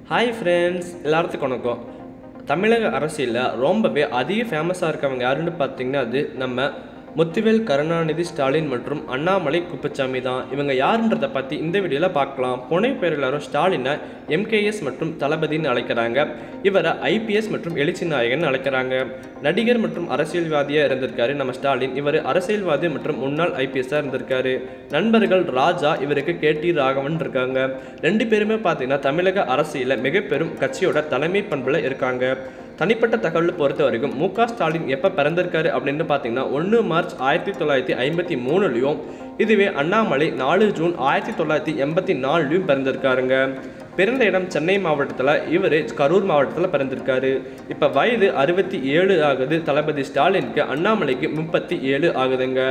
hi friends எல்லாத்துக்கும் வணக்கம் தமிழக அரசியலில் ரொம்பவே அதிக ஃபேமஸாக இருக்கவங்க யாருன்னு பார்த்தீங்கன்னா அது நம்ம முத்துவேல் கருணாநிதி ஸ்டாலின் மற்றும் அண்ணாமலை குப்புச்சாமி தான் இவங்க யாருன்றதை பற்றி இந்த வீடியோவில் பார்க்கலாம் புனை பேர் எல்லாரும் ஸ்டாலினை எம்கேஎஸ் மற்றும் தளபதின்னு அழைக்கிறாங்க இவரை ஐபிஎஸ் மற்றும் எழுச்சி நாயகன் அழைக்கிறாங்க நடிகர் மற்றும் அரசியல்வாதியாக இருந்திருக்காரு நம்ம ஸ்டாலின் இவர் அரசியல்வாதி மற்றும் முன்னாள் ஐபிஎஸ்ஸாக இருந்திருக்காரு நண்பர்கள் ராஜா இவருக்கு கேடி ராகவன் இருக்காங்க ரெண்டு பேருமே பார்த்தீங்கன்னா தமிழக அரசியலில் மிக பெரும் கட்சியோட தலைமை பண்பில் இருக்காங்க தனிப்பட்ட தகவலை பொறுத்த வரைக்கும் மு க ஸ்டாலின் எப்போ பிறந்திருக்காரு அப்படின்னு பார்த்தீங்கன்னா ஒன்று மார்ச் ஆயிரத்தி தொள்ளாயிரத்தி ஐம்பத்தி மூணுலையும் இதுவே அண்ணாமலை நாலு ஜூன் ஆயிரத்தி தொள்ளாயிரத்தி எண்பத்தி நாலுலையும் பிறந்திருக்காருங்க பிறந்த இடம் சென்னை மாவட்டத்தில் இவர் கரூர் மாவட்டத்தில் பிறந்திருக்காரு இப்போ வயது அறுபத்தி ஏழு ஆகுது தளபதி ஸ்டாலினுக்கு அண்ணாமலைக்கு முப்பத்தி ஏழு ஆகுதுங்க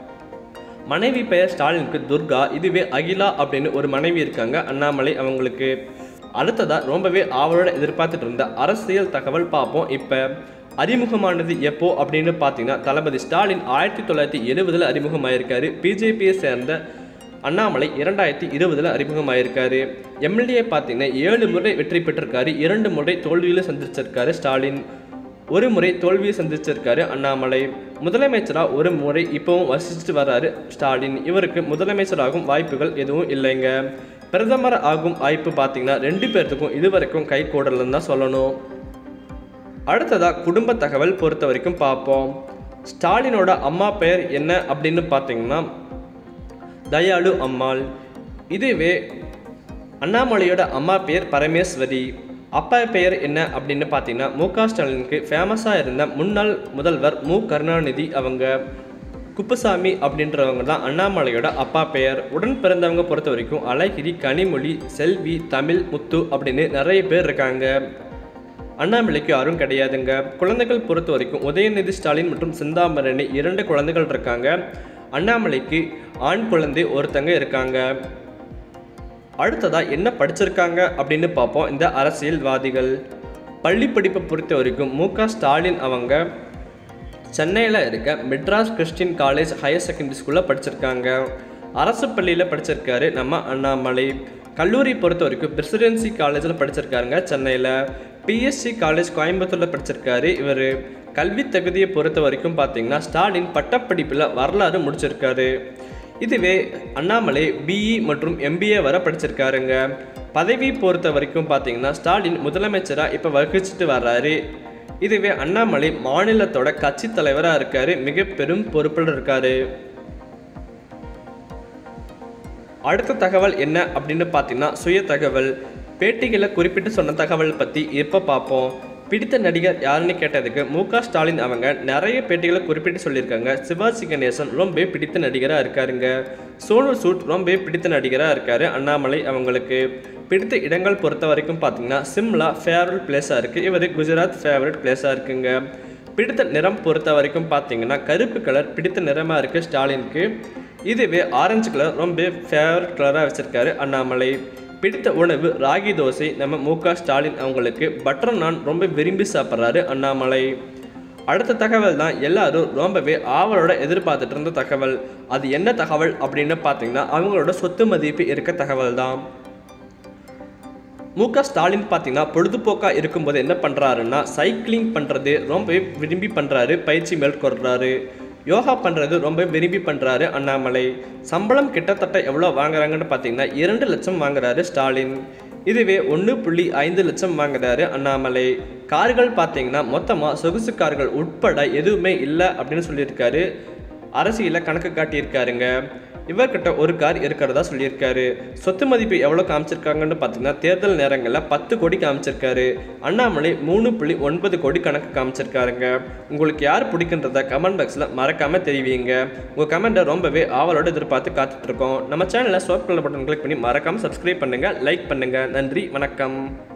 மனைவி பெயர் ஸ்டாலினுக்கு துர்கா இதுவே அகிலா அப்படின்னு ஒரு மனைவி இருக்காங்க அண்ணாமலை அவங்களுக்கு அடுத்ததா ரொம்பவே ஆவலோட எதிர்பார்த்துட்டு இருந்த அரசியல் தகவல் பார்ப்போம் இப்போ அறிமுகமானது எப்போ அப்படின்னு பார்த்தீங்கன்னா தளபதி ஸ்டாலின் ஆயிரத்தி தொள்ளாயிரத்தி எழுபதில் அறிமுகமாயிருக்காரு பிஜேபியை சேர்ந்த அண்ணாமலை இரண்டாயிரத்தி இருபதில் அறிமுகமாயிருக்காரு எம்எல்ஏ பார்த்தீங்கன்னா ஏழு முறை வெற்றி பெற்றிருக்காரு இரண்டு முறை தோல்வியில் சந்திச்சிருக்காரு ஸ்டாலின் ஒரு முறை தோல்வியை சந்திச்சிருக்காரு அண்ணாமலை முதலமைச்சராக ஒரு முறை இப்போவும் வசிச்சுட்டு வர்றாரு ஸ்டாலின் இவருக்கு முதலமைச்சராகும் வாய்ப்புகள் எதுவும் இல்லைங்க பிரதமர் ஆகும் வாய்ப்பு பார்த்தீங்கன்னா ரெண்டு பேர்த்துக்கும் இதுவரைக்கும் கை கூடலன்னு தான் சொல்லணும் அடுத்ததாக குடும்ப தகவல் பொறுத்த வரைக்கும் பார்ப்போம் ஸ்டாலினோட அம்மா பெயர் என்ன அப்படின்னு பார்த்தீங்கன்னா தயாளு அம்மாள் இதுவே அண்ணாமலையோட அம்மா பெயர் பரமேஸ்வரி அப்பா பெயர் என்ன அப்படின்னு பார்த்தீங்கன்னா மு க ஸ்டாலினுக்கு ஃபேமஸாக இருந்த முன்னாள் முதல்வர் மு கருணாநிதி அவங்க குப்புசாமி அப்படின்றவங்க தான் அண்ணாமலையோட அப்பா பெயர் உடன் பிறந்தவங்க பொறுத்த வரைக்கும் அழகிரி கனிமொழி செல்வி தமிழ் முத்து அப்படின்னு நிறைய பேர் இருக்காங்க அண்ணாமலைக்கு யாரும் கிடையாதுங்க குழந்தைகள் பொறுத்த வரைக்கும் உதயநிதி ஸ்டாலின் மற்றும் சிந்தாமரணி இரண்டு குழந்தைகள் இருக்காங்க அண்ணாமலைக்கு ஆண் குழந்தை ஒருத்தங்க இருக்காங்க அடுத்ததா என்ன படிச்சிருக்காங்க அப்படின்னு பார்ப்போம் இந்த அரசியல்வாதிகள் பள்ளி படிப்பை பொறுத்த வரைக்கும் மு க ஸ்டாலின் அவங்க சென்னையில் இருக்க Madras Christian college higher secondary ஸ்கூலில் படிச்சிருக்காங்க அரசு பள்ளியில் படிச்சிருக்காரு நம்ம அண்ணாமலை கல்லூரி பொறுத்த வரைக்கும் பிரசிடென்சி காலேஜில் படிச்சிருக்காருங்க சென்னையில் பிஎஸ்சி காலேஜ் கோயம்புத்தூரில் படிச்சிருக்காரு இவர் கல்வி தகுதியை பொறுத்த வரைக்கும் பார்த்தீங்கன்னா ஸ்டாலின் பட்டப்படிப்பில் வரலாறு முடிச்சிருக்காரு இதுவே அண்ணாமலை பிஇ மற்றும் எம்பிஏ வரை படிச்சிருக்காருங்க பதவி பொறுத்த வரைக்கும் பார்த்தீங்கன்னா ஸ்டாலின் முதலமைச்சராக இப்போ வகிச்சுட்டு வர்றாரு இதுவே அண்ணாமலை மாநிலத்தோட கட்சி தலைவராக இருக்காரு மிக பெரும் பொறுப்பில் இருக்காரு அடுத்த தகவல் என்ன அப்படின்னு பார்த்தீங்கன்னா சுய தகவல் பேட்டிகளை குறிப்பிட்டு சொன்ன தகவல் பற்றி இப்போ பார்ப்போம் பிடித்த நடிகர் யாருன்னு கேட்டதுக்கு மு க ஸ்டாலின் அவங்க நிறைய பேட்டிகளை குறிப்பிட்டு சொல்லியிருக்காங்க சிவாஜி கணேசன் ரொம்ப பிடித்த நடிகராக இருக்காருங்க சோனு சூட் ரொம்ப பிடித்த நடிகராக இருக்காரு அண்ணாமலை அவங்களுக்கு பிடித்த இடங்கள் பொறுத்த வரைக்கும் பார்த்தீங்கன்னா சிம்லா ஃபேவரட் பிளேஸாக இருக்குது இவர் குஜராத் ஃபேவரட் பிளேஸாக இருக்குங்க பிடித்த நிறம் பொறுத்த வரைக்கும் பார்த்தீங்கன்னா கருப்பு கலர் பிடித்த நிறமாக இருக்குது ஸ்டாலினுக்கு இதுவே ஆரஞ்சு கலர் ரொம்ப ஃபேவரட் கலராக வச்சுருக்காரு அண்ணாமலை பிடித்த உணவு ராகி தோசை நம்ம மு க ஸ்டாலின் அவங்களுக்கு பட்டர் நான் ரொம்ப விரும்பி சாப்பிட்றாரு அண்ணாமலை அடுத்த தகவல் தான் எல்லாரும் ரொம்பவே ஆவலோட எதிர்பார்த்துட்டு இருந்த தகவல் அது என்ன தகவல் அப்படின்னு பார்த்தீங்கன்னா அவங்களோட சொத்து மதிப்பு இருக்க தகவல் தான் மு க ஸ்டாலின் பார்த்தீங்கன்னா பொழுதுபோக்காக இருக்கும்போது என்ன பண்ணுறாருன்னா சைக்கிளிங் பண்ணுறது ரொம்ப விரும்பி பண்ணுறாரு பயிற்சி மேற்கொள்கிறாரு யோகா பண்ணுறது ரொம்ப விரும்பி பண்ணுறாரு அண்ணாமலை சம்பளம் கிட்டத்தட்ட எவ்வளோ வாங்குறாங்கன்னு பார்த்தீங்கன்னா இரண்டு லட்சம் வாங்குறாரு ஸ்டாலின் இதுவே ஒன்று புள்ளி ஐந்து லட்சம் வாங்குறாரு அண்ணாமலை கார்கள் பார்த்தீங்கன்னா மொத்தமாக சொகுசு கார்கள் உட்பட எதுவுமே இல்லை அப்படின்னு சொல்லியிருக்காரு அரசியலில் கணக்கு காட்டியிருக்காருங்க இவர்கிட்ட ஒரு கார் இருக்கிறதா சொல்லியிருக்காரு சொத்து மதிப்பு எவ்வளோ காமிச்சிருக்காங்கன்னு பார்த்தீங்கன்னா தேர்தல் நேரங்களில் பத்து கோடி காமிச்சிருக்காரு அண்ணாமலை மூணு புள்ளி ஒன்பது கோடி கணக்கு காமிச்சிருக்காருங்க உங்களுக்கு யார் பிடிக்குன்றத கமெண்ட் பாக்ஸில் மறக்காமல் தெரிவிங்க உங்கள் கமெண்ட்டை ரொம்பவே ஆவலோடு எதிர்பார்த்து காத்துட்ருக்கோம் நம்ம சேனலில் சோப் கலர் பட்டன் கிளிக் பண்ணி மறக்காமல் சப்ஸ்கிரைப் பண்ணுங்கள் லைக் பண்ணுங்கள் நன்றி வணக்கம்